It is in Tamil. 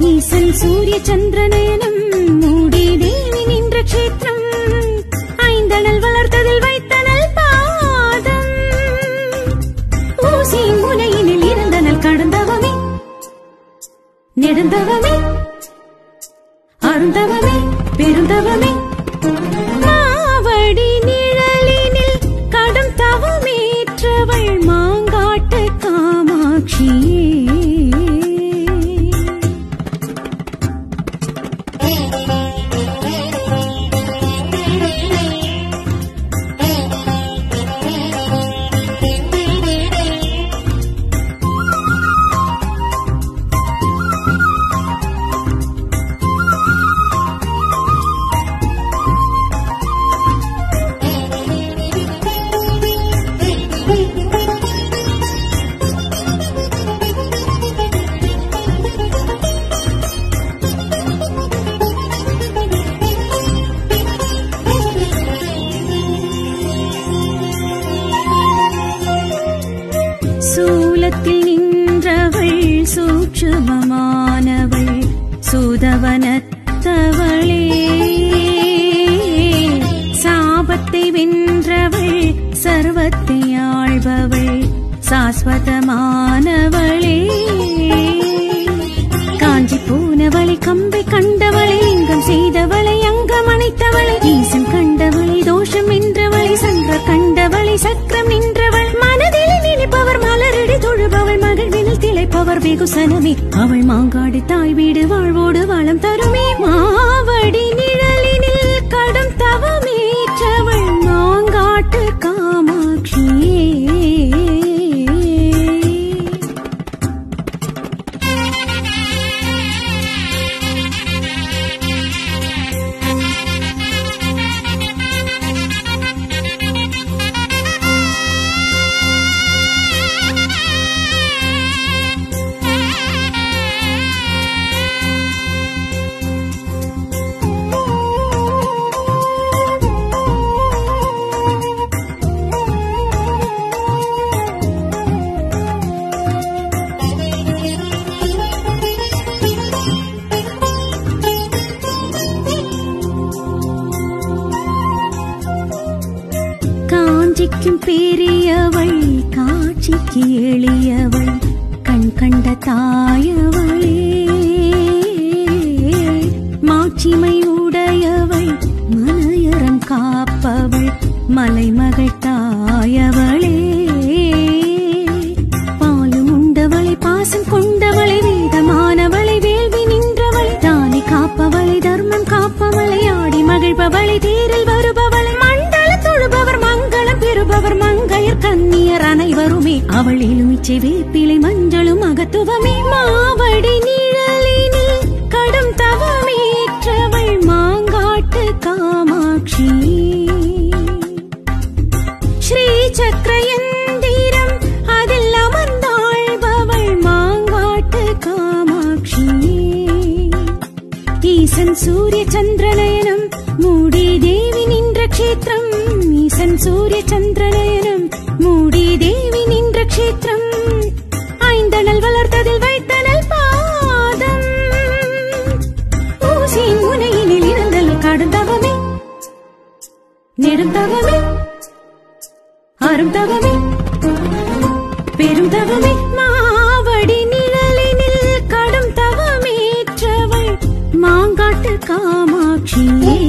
ஈசன் சூரிய சந்திரநயனம் மூடி தேவி நின்ற க்ஷேத்திரம் ஐந்தனல் வளர்த்ததில் வைத்தனல் பாதம் ஊசி முனையினில் இருந்தனல் கடந்தவமே நெடுந்தவமே அருந்தவமே பெருந்தவமே மாவடி நிழலினில் கடும் தவமேற்றவள் மாங்காட்டு காமாட்சியே சூலத்தில் நின்றவள் சூட்சுமமானவள் சூதவனத்தவளே சாபத்தை வென்றவள் சர்வத்தை ஆள்பவள் சாஸ்வதமானவளே காஞ்சி போனவளை கம்பை கண்டவளை லிங்கம் செய்தவளை அங்கம் அணைத்தவளை ஈசன் கண்டவளை தோஷம் வென்றவளை சங்க கண்டவளை சக்கரம் நின்றவள் மனதில் நினைப்பவர் மலரடி தொழுபவள் மகிழ்வினில் திளைப்பவர் வெகுசனமே அவள் மாங்காடு தாய் வீடு வாழ்வோடு வளம் தருமே மாவடி நிழலினில் கடும் தவமேற்றவள் மாங்காட்டு காமாட்சியே காஞ்சிக்கும் பெரியவள் காட்சிக்கு எளியவள் கண் கண்ட தாயவளே மாட்சிமை உடையவள் மனையறம் காப்பவள் மலைமகள் தாயவளே பாலும் உண்டவளை பாசம் கொண்டவளை வேதமானவளை வேள்வி நின்றவளை தானி காப்பவளை தர்மம் காப்பவளை ஆடி மகிழ்பவளை தேரில் வருபவளை மண்டல தொழுபவர் மங்களம் பெறுபவர் மங்கையர் கன்னியர் அனைவருமே அவள் எலுமிச்சை வேப்பிலை மஞ்சளும் அகத்துவமே மாவடி நிழலினில் கடும் தவமேற்றவள் மாங்காட்டு காமாட்சி ஸ்ரீ சக்கரயந்திரம் அதில் அமர்ந்தாழ்பவள் மாங்காட்டு காமாட்சி ஈசன் சூரிய சந்திரநயனம் மூடி தேவி நின்ற க்ஷேத்திரம் ஈசன் சூரிய சந்திரநயனம் மூடி தேவி நின்ற க்ஷேத்திரம் ஐந்தனல் வளர்த்ததில் வைத்தனல் பாதம் ஊசி முனையினில் இருந்தல் கடுந்தவமே நெடுந்தவமே அருந்தவமே பெருந்தவமே மாவடி நிழலினில் கடும் தவமேற்றவள் மாங்காட்டு காமாட்சியே